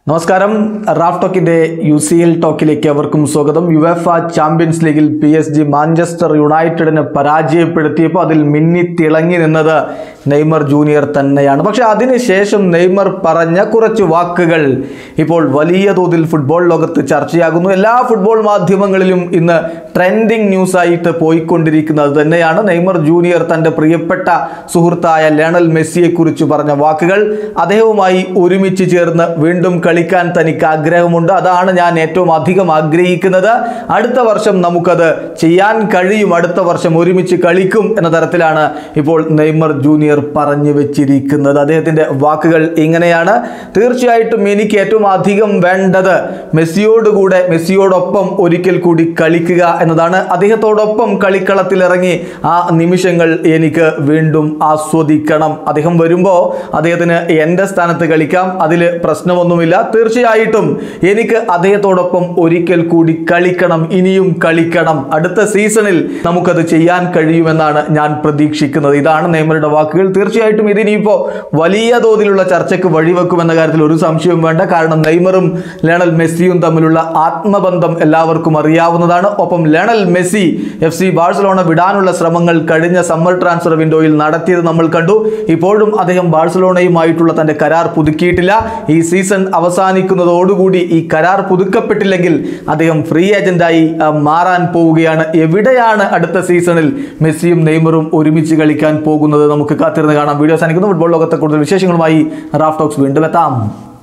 നമസ്കാരം റാഫ് ടോക്കിന്റെ U C L ടോക്കിലേക്ക് അവർക്കും സ്വാഗതം യുഎഫ ചാമ്പ്യൻസ് ലീഗിൽ പി എസ് ജി മാഞ്ചസ്റ്റർ യുണൈറ്റഡിനെ പരാജയപ്പെടുത്തിയപ്പോൾ അതിൽ മിന്നി തിളങ്ങി നിന്നത് നെയ്മർ ജൂനിയർ തന്നെയാണ് പക്ഷെ അതിനുശേഷം നെയ്മർ പറഞ്ഞ കുറച്ച് വാക്കുകൾ ഇപ്പോൾ വലിയ തോതിൽ ഫുട്ബോൾ ലോകത്ത് ചർച്ചയാകുന്നു എല്ലാ ഫുട്ബോൾ മാധ്യമങ്ങളിലും ഇന്ന് ട്രെൻഡിങ് ന്യൂസ് ആയിട്ട് പോയിക്കൊണ്ടിരിക്കുന്നത് തന്നെയാണ് നെയ്മർ ജൂനിയർ തൻ്റെ പ്രിയപ്പെട്ട സുഹൃത്തായ ലയണൽ മെസ്സിയെ കുറിച്ച് പറഞ്ഞ വാക്കുകൾ അദ്ദേഹവുമായി ഒരുമിച്ച് ചേർന്ന് വീണ്ടും കളിക്കാൻ തനിക്ക് ആഗ്രഹമുണ്ട് അതാണ് ഞാൻ ഏറ്റവും അധികം ആഗ്രഹിക്കുന്നത് അടുത്ത വർഷം നമുക്കത് ചെയ്യാൻ കഴിയും അടുത്ത വർഷം ഒരുമിച്ച് കളിക്കും എന്ന തരത്തിലാണ് ഇപ്പോൾ നെയ്മർ ജൂനിയർ പറഞ്ഞു വെച്ചിരിക്കുന്നത് അദ്ദേഹത്തിൻ്റെ വാക്കുകൾ ഇങ്ങനെയാണ് തീർച്ചയായിട്ടും എനിക്ക് ഏറ്റവും അധികം വേണ്ടത് മെസ്സിയോടുകൂടെ മെസ്സിയോടൊപ്പം ഒരിക്കൽ കൂടി കളിക്കുക എന്നതാണ് അദ്ദേഹത്തോടൊപ്പം കളിക്കളത്തിൽ ഇറങ്ങി ആ നിമിഷങ്ങൾ എനിക്ക് വീണ്ടും ആസ്വദിക്കണം അദ്ദേഹം വരുമ്പോൾ അദ്ദേഹത്തിന് എൻ്റെ സ്ഥാനത്ത് കളിക്കാം അതിൽ പ്രശ്നമൊന്നുമില്ല തീർച്ചയായിട്ടും എനിക്ക് അദ്ദേഹത്തോടൊപ്പം ഒരിക്കൽ കൂടി കളിക്കണം ഇനിയും കളിക്കണം അടുത്ത സീസണിൽ നമുക്കത് ചെയ്യാൻ കഴിയുമെന്നാണ് ഞാൻ പ്രതീക്ഷിക്കുന്നത് ഇതാണ് നെയ്മറുടെ വാക്കുകൾ തീർച്ചയായിട്ടും ഇതിനിപ്പോൾ വലിയ തോതിലുള്ള ചർച്ചയ്ക്ക് വഴിവെക്കുമെന്ന കാര്യത്തിൽ ഒരു സംശയവും വേണ്ട കാരണം നെയ്മറും ലയണൽ മെസ്സിയും തമ്മിലുള്ള ആത്മബന്ധം എല്ലാവർക്കും അറിയാവുന്നതാണ് ഒപ്പം Lionel Messi F C Barcelona വിടാനുള്ള ശ്രമങ്ങൾ കഴിഞ്ഞ സമ്മർ ട്രാൻസ്ഫർ വിൻഡോയിൽ നടത്തിയത് നമ്മൾ കണ്ടു ഇപ്പോഴും അദ്ദേഹം ബാഴ്സലോണയുമായിട്ടുള്ള തന്റെ കരാർ പുതുക്കിയിട്ടില്ല ഈ സീസൺ അവസാനിക്കുന്നതോടുകൂടി ഈ കരാർ പുതുക്കപ്പെട്ടില്ലെങ്കിൽ അദ്ദേഹം ഫ്രീ ഏജന്റായി ആ, മാറാൻ പോവുകയാണ് എവിടെയാണ് അടുത്ത സീസണിൽ മെസ്സിയും നെയ്മറും ഒരുമിച്ച് കളിക്കാൻ പോകുന്നത് നമുക്ക് കാത്തിരുന്ന് കാണാം വീഡിയോ അവസാനിക്കുന്നു ഫുട്ബോൾ ലോകത്തെ കൂടുതൽ വിശേഷങ്ങളുമായി റാഫ് ടോക്സ് വീണ്ടും എത്താം